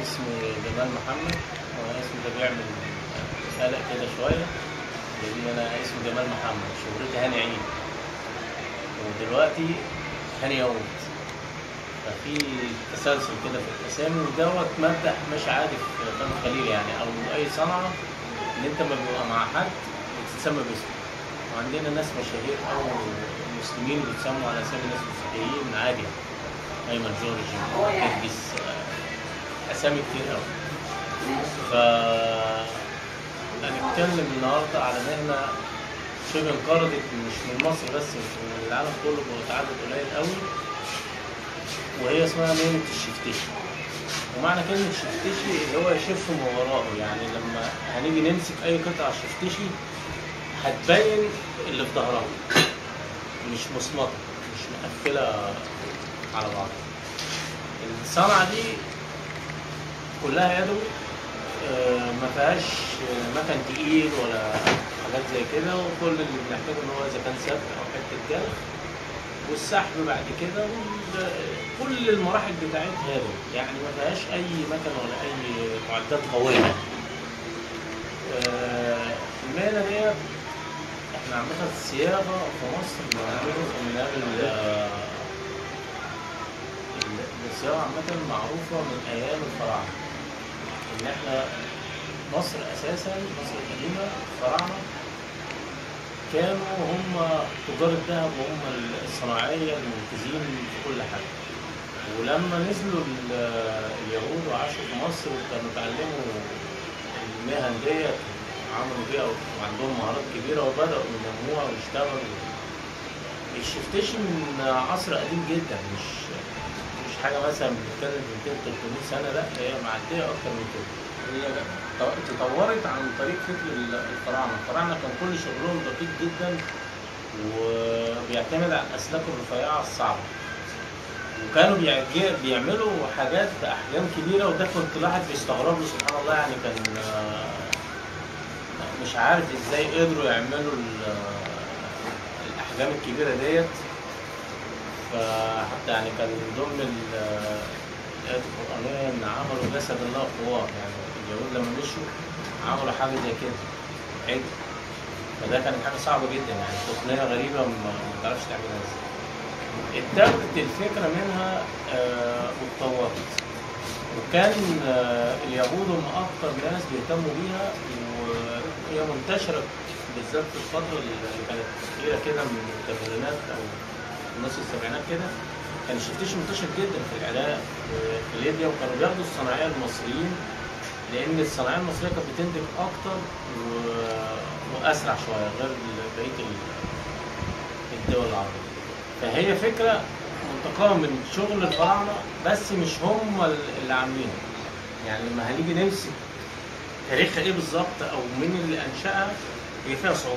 اسمي جمال محمد وانا اسمي ده بيعمل قلق كده شويه لان انا اسمي جمال محمد شهرتي هاني عيد ودلوقتي هاني ياقوت ففي تسلسل كده في الاسامي ودوت مبدا مش عادي في بني خليل يعني او اي صنعه ان انت ما بيبقى مع حد بتتسمى باسمه وعندنا ناس مشاهير او مسلمين بيتسموا على اسامي ناس مسيحيين عادي يعني. ايمن جورج كرجس اسامي كتير قوي ف هنتكلم النهارده على مهنه شبه انقرضت مش من مصر بس من العالم كله بتعدد قليل قوي وهي اسمها مهنه الشفتشي ومعنى كلمة شفتشي اللي هو يشف ما وراءه يعني لما هنيجي نمسك أي قطعة شفتشي هتبين اللي في ظهرها مش مصمتة مش مقفلة على بعض الصنعة دي كلها يدوي آه، ما فيهاش مكن تقيل ولا حاجات زي كده وكل اللي بنحتاجه ان هو اذا كان سبت او حته جلد والسحب بعد كده وال- كل المراحل بتاعتها يدوي يعني ما فيهاش اي مكن ولا اي معدات قويه آه، المهنه ديت احنا عندنا الصياغه في مصر بنعمله من قبل آه، الصياغه عامه معروفه من ايام الفراعنه ان احنا مصر اساسا مصر القديمه الفراعنه كانوا هم تجار الذهب وهم الصناعيه المنتجين في كل حاجه ولما نزلوا ال- اليهود وعاشوا في مصر وكانوا اتعلموا المهن ديت عملوا بيها وعندهم مهارات كبيره وبداوا ينموها ويشتغلوا الشفتشي من عصر قديم جدا مش مش حاجه مثلا بنتكلم 200 300 سنه لا هي معديه اكتر من كده هي تطورت عن طريق فكر الفراعنه الفراعنه كان كل شغلهم دقيق جدا وبيعتمد على الاسلاك الرفيعه الصعبه وكانوا بيعج- بيعملوا حاجات باحجام كبيره وده كنت الواحد بيستغرب له سبحان الله يعني كان آه، مش عارف ازاي قدروا يعملوا ال- الاحجام الكبيره ديت فحتى يعني كان من ضمن ال- الآيات القرآنية إن عملوا جسد الله خوار يعني اليهود لما مشوا عملوا حاجة زي كده عجل فده كانت حاجة صعبة جدا يعني تقنية غريبة ما ما تعرفش تعملها ازاي. اتاخدت الفكرة منها آه، واتطورت وكان آه، اليهود هم أكتر ناس بيهتموا بيها وهي منتشرة بالذات في الفترة اللي كانت أخيرة كده من الثمانينات أو نص السبعينات كده كان الشفتيش منتشر جدا في العراق وفي ليبيا وكانوا بياخدوا الصناعيه المصريين لان الصناعيه المصريه كانت بتنتج اكتر و... واسرع شويه غير بقيه ال- الدول العربيه فهي فكره منتقاه من شغل الفراعنه بس مش هم اللي عاملينه يعني لما هنيجي نمسك تاريخها ايه بالظبط او مين اللي انشاها هي فيها صعوبه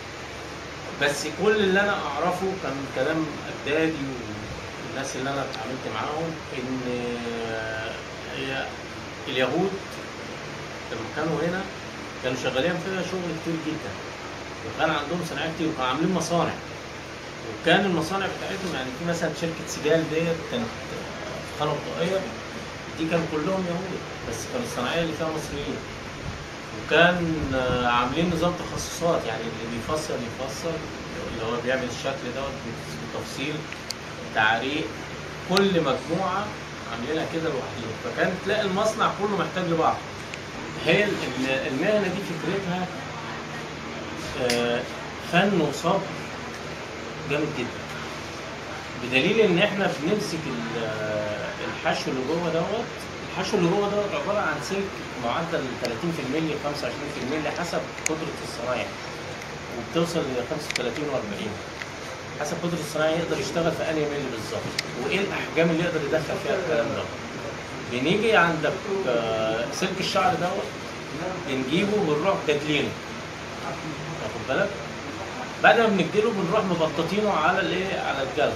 بس كل اللي انا اعرفه كان كلام اجدادي والناس اللي انا اتعاملت معاهم ان هي اليهود لما كانوا هنا كانوا شغالين فيها شغل كتير جدا وكان عندهم صناعات كتير وكانوا عاملين مصانع وكان المصانع بتاعتهم يعني في مثلا شركه سجال ديت كانت خانه بطاقيه دي كانوا كلهم يهود بس كانوا الصناعيه اللي فيها مصريين وكان آه، عاملين نظام تخصصات يعني اللي بيفصل يفصل اللي هو بيعمل الشكل دوت بالتفصيل تعريق كل مجموعه عاملينها كده لوحدهم فكان تلاقي المصنع كله محتاج لبعض هي ال- ال- المهنه دي فكرتها آه، فن وصبر جامد جدا بدليل ان احنا بنمسك ال- الحشو اللي جوه دوت الحشو اللي جوه دوت عباره عن سلك معدل 30% 25% حسب قدره الصنايعي وبتوصل ل 35 و40 حسب قدره الصنايعي يقدر يشتغل في انهي ملي بالظبط وايه الاحجام اللي يقدر يدخل فيها الكلام ده بنيجي عندك آه، سلك الشعر دوت بنجيبه بنروح جادلينه واخد بالك بعد ما بنجدله بنروح مبططينه على الايه على الجلد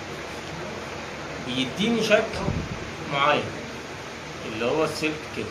بيديني شكل معين اللي هو السلك كده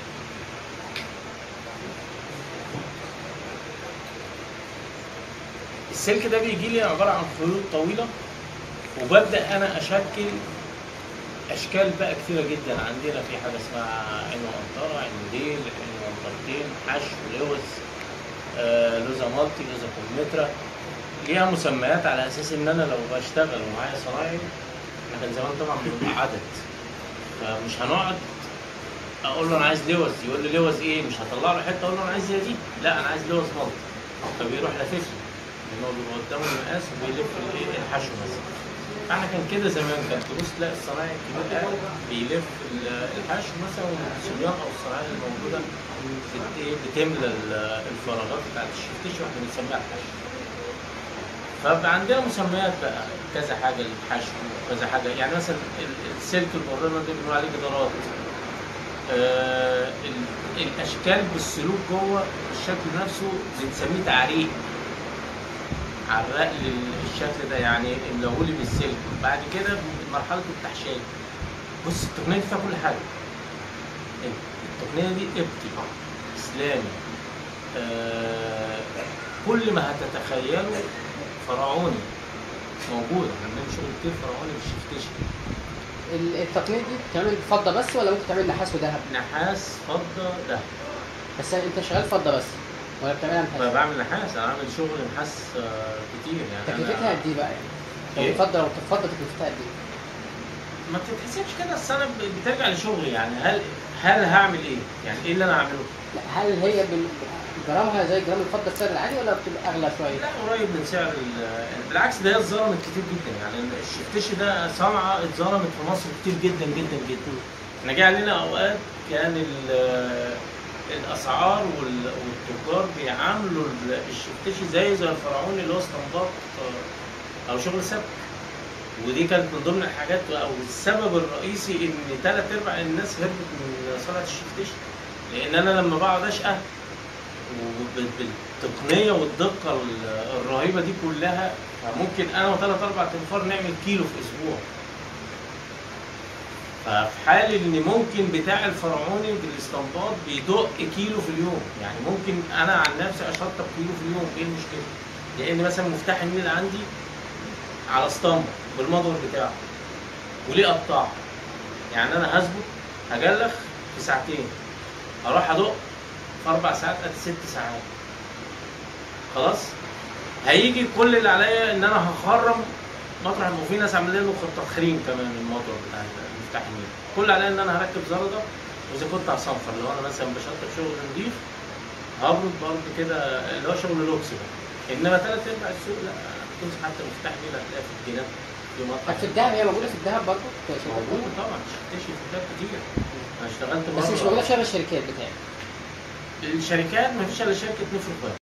السلك ده بيجي لي عباره عن خيوط طويله وببدا انا اشكل اشكال بقى كتيره جدا عندنا في حاجه اسمها عين وقنطره عين ديل عين وقنطرتين حشو لوز آه لوزه مالتي لوزه كمثرى ليها مسميات على اساس ان انا لو بشتغل ومعايا صنايعي احنا كان زمان طبعا بنبقى عدد فمش هنقعد اقول له انا عايز لوز يقول لي لوز ايه مش هطلع له حته اقول له انا عايز زي دي لا انا عايز لوز مالتي فبيروح لافف لي لان هو بيبقى قدامه المقاس وبيلف الايه الحشو مثلا فاحنا كان كده زمان كان تبص تلاقي الصنايعي الكبير قاعد بيلف ال- الحشو مثلا والصبيان او الصنايعيه الموجوده بت- إيه بتملى ال- الفراغات بتاعت الشفتيش واحنا بنسميها الحشو فبقى عندنا مسميات بقى كذا حاجه للحشو وكذا حاجه يعني مثلا ال- السلك البرانه ده بنقول عليه جدارات آه ال- الاشكال بالسلوك جوه الشكل نفسه بنسميه تعريق عرق لي الشكل ده يعني ملولي بالسلك بعد كده مرحله التحشيه بص التقنيه دي فيها كل حاجه التقنيه دي قبطي اسلامي آه كل ما هتتخيله فرعوني موجود احنا بنعمل شغل كتير فرعوني بالشفتشي ال- التقنيه دي بتعمل فضه بس ولا ممكن تعمل نحاس وذهب نحاس فضه ده بس انت شغال فضه بس ولا بتعملها ما نحاس بعمل نحاس انا عامل شغل نحاس آه، كتير يعني أنا- تكلفتها قد ايه بقى يعني لو إيه؟ فضه لو فضه تكلفتها قد ايه ما بتتحسبش كده بس انا ب- بترجع لشغلي يعني هل هل هعمل ايه؟ يعني ايه اللي انا هعمله؟ لا هل هي بال- جرامها زي جرام الفضه السعر العادي ولا بتبقى اغلى شويه لا قريب من سعر ال- بالعكس ده هي اتظلمت كتير جدا يعني الشفتشي ده صنعه اتظلمت في مصر كتير جدا جدا جدا احنا جه علينا اوقات كان ال- الاسعار وال- والتجار بيعاملوا ال- الشفتشي زي زي الفرعوني اللي هو استنباط آه، او شغل سبك ودي كانت من ضمن الحاجات او السبب الرئيسي ان ثلاث ارباع الناس هربت من صنعه الشفتشي لان انا لما بقعد اشقى وبالتقنيه والدقه ال- الرهيبه دي كلها فممكن انا وثلاث اربع تنفار نعمل كيلو في اسبوع ففي حال ان ممكن بتاع الفرعوني بالاستنباط بيدق كيلو في اليوم يعني ممكن انا عن نفسي اشطب كيلو في اليوم ايه المشكله؟ لان مثلا مفتاح النيل عندي على اسطمبه بالمضغ بتاعه وليه قطاع يعني انا هظبط هجلخ في ساعتين اروح ادق في اربع ساعات ادي ست ساعات خلاص هيجي كل اللي عليا ان انا هخرم مطرح ما في ناس عاملين له تخريم كمان الموتور بتاع المفتاح النيل كل اللي عليا ان انا هركب زرده واذا كنت هصنفر لو انا مثلا بشطب شغل نضيف هبرد برضه كده اللي هو شغل لوكس ده انما ثلاث ارباع السوق لا تمسك حتى مفتاح نيل هتلاقيها في الجناب في مطرح طب في الذهب هي موجوده في الذهب برضه موجود طبعا تشتري شفتات كتير انا اشتغلت بس مش مرة- موجوده في شبه الشركات بتاعي الشركات ما فيش الا شركه نفر